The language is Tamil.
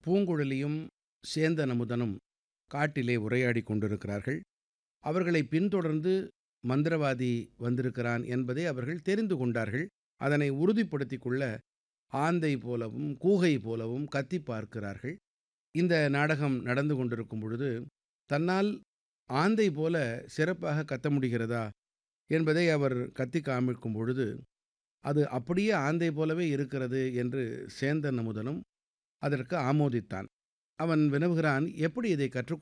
பூங்குழலியும் சேந்தன் அமுதனும் காட்டிலே உரையாடிக் கொண்டிருக்கிறார்கள் அவர்களை பின்தொடர்ந்து மந்திரவாதி வந்திருக்கிறான் என்பதை அவர்கள் தெரிந்து கொண்டார்கள் அதனை உறுதிப்படுத்திக் கொள்ள ஆந்தை போலவும் கூகை போலவும் கத்திப் பார்க்கிறார்கள் இந்த நாடகம் நடந்து கொண்டிருக்கும் பொழுது தன்னால் ஆந்தை போல சிறப்பாக கத்த முடிகிறதா என்பதை அவர் கத்தி காமிக்கும் பொழுது அது அப்படியே ஆந்தை போலவே இருக்கிறது என்று சேந்தன் அமுதனும் அதற்கு ஆமோதித்தான் அவன் வினவுகிறான் எப்படி இதை கற்றுக்